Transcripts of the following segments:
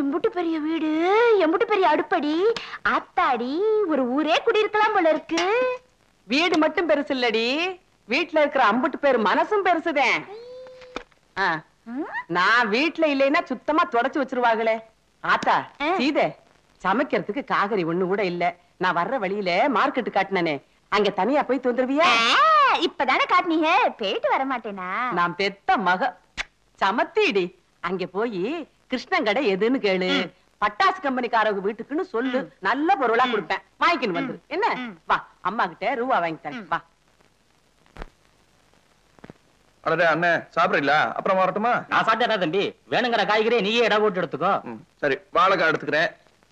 எம்புட்டு பெரிய வீடு எம்புட்டு பெரிய அடுப்படி ஆத்தாடி ஒரு ஊரே குடியிருக்கலாம் போல இருக்கு வீடு மட்டும் பெருசு இல்லடி வீட்ல இருக்கிற அம்புட்டு பேர் மனசும் பெருசுதேன் ஆ, ம்? நான் வீட்ல இல்லைன்னா சுத்தமா தொடச்சு வச்சிருவாங்களே ஆத்தா ஆ. சீதே சமைக்கிறதுக்கு காகரி ஒண்ணு கூட இல்ல நான் வர்ற வழியில மார்க்கெட் காட்டினனே அங்க தனியா போய் தந்துருவியா ஆ, இப்பதானே காட்டினீங்க போயிட்டு வர மாட்டேனா நான் பெத்த மக சமத்திடி அங்க போய் கிருஷ்ணங்கடை எதுன்னு கேளு பட்டாசு கம்பெனிக்காரங்க வீட்டுக்குன்னு சொல்லு நல்ல பொருளா கொடுப்பேன் வாங்கிக்கணும் வந்து என்ன ம். வா அம்மா கிட்ட ரூபா வாங்கி தரேன் வா அடடே அண்ணே சாப்பிடுறீங்களா அப்புறம் வரட்டுமா நான் சாப்பிட்டேன் தம்பி வேணுங்கிற காய்கறி நீயே இடம் போட்டு எடுத்துக்கோ ம், சரி வாழைக்காய் எடுத்துக்கிறேன்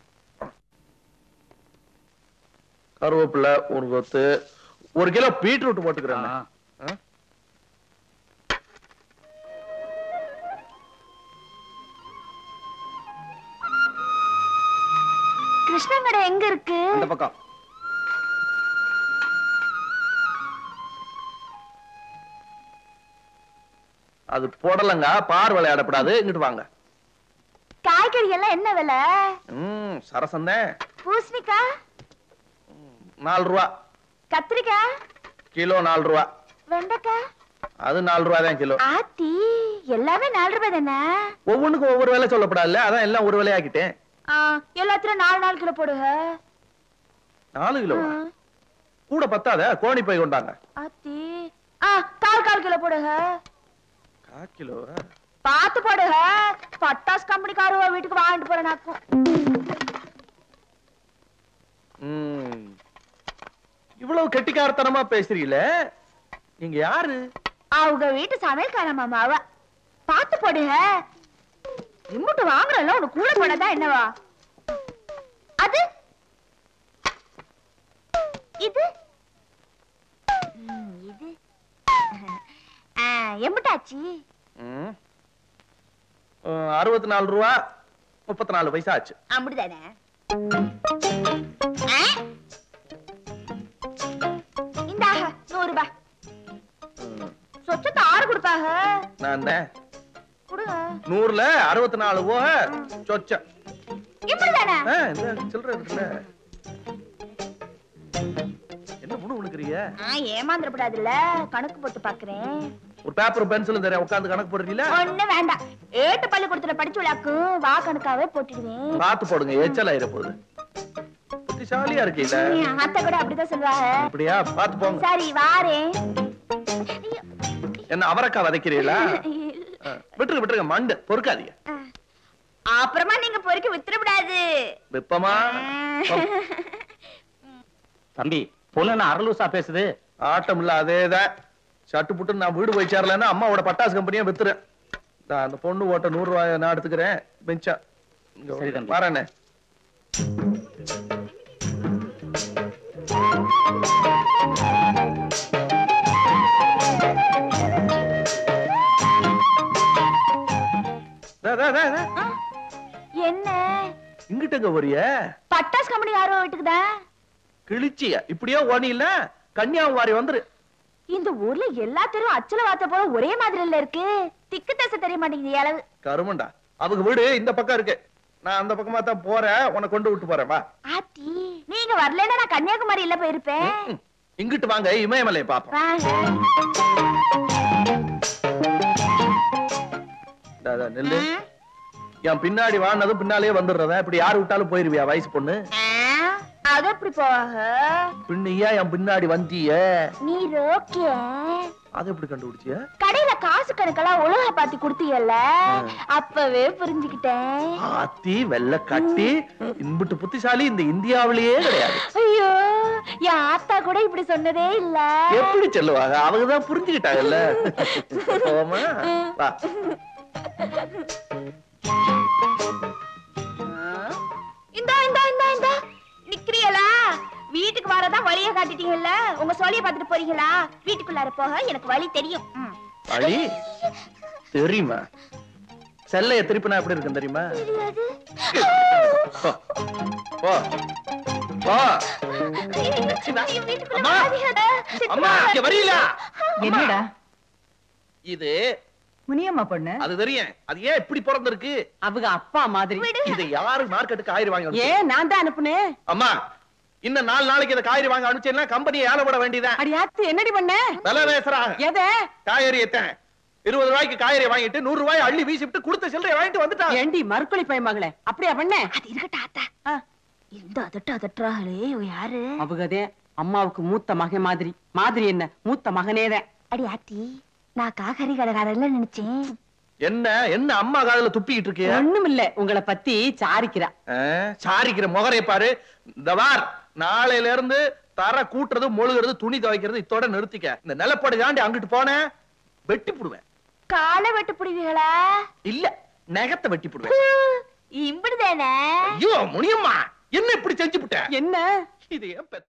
கருவேப்பிலை ஒரு கொத்து ஒரு கிலோ பீட்ரூட் போட்டுக்கிறேன் அண்ணே. ஆ? கிருஷ்ணங்கடை எங்க இருக்கு இந்த பக்கம் அது போடலங்க பார் விளையாடப்படாது இங்கிட்டு வாங்க காய்கறி எல்லாம் என்ன விலை ம் சரசந்தேன் பூசணிக்காய் நாலு ரூபா கத்திரிக்காய் கிலோ நாலு ரூபா வெண்டைக்காய் அது நாலு ரூபா தான் கிலோ ஆத்தி எல்லாமே நாலு ரூபாய் தானே ஒவ்வொன்றுக்கும் ஒவ்வொரு விலை சொல்லப்படாதுல்ல அதான் எல்லாம் ஒரு விலையாக்கிட்டேன் ஆ, எல்லாத்துலயும் நாலு நாலு கிலோ போடுங்க நாலு கிலோ ஆ, கூட பத்தாத கோணி போய் கொண்டாங்க ஆத்தி ஆ கால் கால் கிலோ போடுங்க கா கிலோ பார்த்து போடுங்க பட்டாஸ் கம்பெனிக்காரவ வீட்டுக்கு வாங்கிட்டு போறேனாக்கும் ம். இவ்வளவு கெட்டிக்காரத்தனமா பேசுறீங்களே நீங்க யாரு அவங்க வீட்டு சமையல்கார மாமாவ பார்த்து போடுங்க இம்முட்டு வாங்குறல உனக்கு கூட போனதா என்னவா அது இது ம், இது ஆ, எம்புட்டாச்சு ம். அஹ், அறுபத்தி நாலு ரூபா முப்பத்தி நாலு பைசா ஆச்சு அப்படிதானே ஆ? இந்தாக நூறு ரூபாய் ம். சொச்சத்தை ஆறு கொடுப்பாக நான் என்ன கொடுங்க நூறுல அறுபத்தி நாலு போக சொச்சம் இப்படிதானே ஆ, இந்த சில்லறை இருக்குல்ல என்ன முணு உனக்குறீங்க ஆ ஏமாந்துடக்கூடாதுல்ல கணக்கு போட்டு பாக்குறேன் ஒரு பேப்பர் பென்சிலும் தரேன் உட்காந்து கணக்கு போடுறீங்களா ஒண்ணு வேண்டாம் ஏட்டு பள்ளிக்கூடத்துல படிச்சு விழாக்கும் வா கணக்காவே போட்டுடுவேன் பார்த்து போடுங்க எச்சல் ஆயிர போகுது புத்திசாலியா இருக்கீல என் அத்தை கூட அப்படிதான் சொல்லுவாங்க அப்படியா பார்த்து போங்க சரி வாரேன் என்ன அவரக்காய் வதைக்கிறீங்களா ஆ, விட்டுருங்க விட்டுருங்க மண்டு பொறுக்காதீங்க அப்புறமா நீங்க பொறுக்கி வித்துடக்கூடாது வெப்பமா தம்பி பொண்ணு என்ன அரலூசா பேசுது ஆட்டம் இல்ல அதேதான் சட்டு புட்டு நான் வீடு போய் சேரலன்னா அம்மாவோட பட்டாசு கம்பெனியா வித்துறேன் இந்தா, அந்த பொண்ணு ஓட்ட நூறு ரூபாய் நான் எடுத்துக்கிறேன் பெஞ்சா சரி தம்பி. வரேனே தா, தா, தா, தா. ஆ, என்ன இங்கிட்டங்க வரிய பட்டாஸ் கம்பெனி யாரோ வீட்டுக்குதான் கிழிச்சிய இப்படியே ஓனியில கன்னியாகுமரி வந்துரு இந்த ஊர்ல எல்லா தெருவும் அச்சல வார்த்தை போல ஒரே மாதிரி இல்ல இருக்கு திக்கு தசை தெரிய மாட்டேங்குது அளவு கருமண்டா அவங்க வீடு இந்த பக்கம் இருக்கு நான் அந்த பக்கமா தான் போறேன் உன்னை கொண்டு விட்டு போறேன் வா ஆத்தி நீங்க வரலன்னா நான் கன்னியாகுமரியில போயிருப்பேன் ம், இங்கிட்டு வாங்க இமயமலையை பாப்போம் வாங்க இந்தா, இந்தா, நெல்லு என் பின்னாடி வானதும் பின்னாலேயே வந்துடுறதா இப்படி யாரு விட்டாலும் போயிருவியா வயசு பொண்ணு ஆ, அது எப்படி போவாங்க பின்னையா என் பின்னாடி வந்திய நீ ரோக்கிய அது எப்படி கண்டுபிடிச்சிய கடையில காசு கணக்கெல்லாம் ஒழுங்கா பாத்தி கொடுத்தீங்கல்ல அப்பவே புரிஞ்சுக்கிட்டேன் ஆத்தி வெள்ள கட்டி இன்புட்டு புத்திசாலி இந்த இந்தியாவிலேயே கிடையாது ஐயோ என் ஆத்தா கூட இப்படி சொன்னதே இல்ல எப்படி சொல்லுவாங்க அவங்க தான் புரிஞ்சுக்கிட்டாங்கல்ல போமா வா இந்தா இந்தா இந்தா இந்தா நிக்கிறீங்களா வீட்டுக்கு வரதா வழிய காட்டிட்டீங்கல்ல உங்க சோழிய பாத்துட்டு போறீங்களா வீட்டுக்குள்ளார போக எனக்கு வழி தெரியும் ம். வழி தெரியுமா செல்லைய திருப்பினா எப்படி இருக்கும் தெரியுமா தெரியாது போ. போ போ ஐயோ, வீட்டுக்குள்ள அம்மா! வராதீங்க. அம்மா இங்க வரீங்களா என்னடா இது முனியம்மா பொண்ணு அது தெரியும் அது ஏன் இப்படி பிறந்திருக்கு அவங்க அப்பா மாதிரி இதை யாரு மார்க்கெட்டுக்கு காய்கறி வாங்கி அனுப்பிச்சது? ஏன் நான் தான் அனுப்புனேன் அம்மா இன்னும் நாலு நாளைக்கு இந்த காய்கறி வாங்க அனுப்பிச்சேன்னா கம்பெனியை ஏல விட வேண்டியதான் அடியாத்து என்னடி பண்ண விலை பேசுறாங்க எதை காய்கறி எத்தனை இருபது ரூபாய்க்கு காய்கறி வாங்கிட்டு நூறு ரூபாய் அள்ளி வீசிட்டு கொடுத்த சில்லறை வாங்கிட்டு வந்துட்டான் ஏண்டி மறுக்குழி பை மகளே அப்படியா பண்ண அது இருக்கட்டும் ஆத்தா ஆ, இந்த அதட்ட அதட்டுறாங்களே இவ யாரு அவகதே அம்மாவுக்கு மூத்த மகன் மாதிரி மாதிரி என்ன மூத்த மகனேதான் அடி ஆத்தி நான் காகரி கடைக்காரல்ல நினைச்சேன் என்ன என்ன அம்மா காதுல துப்பிக்கிட்டு இருக்கிய ஒண்ணும் இல்ல உங்களை பத்தி சாரிக்கிறா சாரிக்கிற முகரை பாரு இந்த வார் நாளையில இருந்து தர கூட்டுறது மொழுகிறது துணி துவைக்கிறது இத்தோட நிறுத்திக்க இந்த நிலப்படி தாண்டி அங்கிட்டு போனேன் வெட்டி புடுவேன் காலை வெட்டு பிடிவீங்களா இல்ல நகத்தை வெட்டி புடுவேன் இம்புடுதானே ஐயோ முனியம்மா என்ன இப்படி செஞ்சு புட்ட என்ன இது ஏன் பெத்த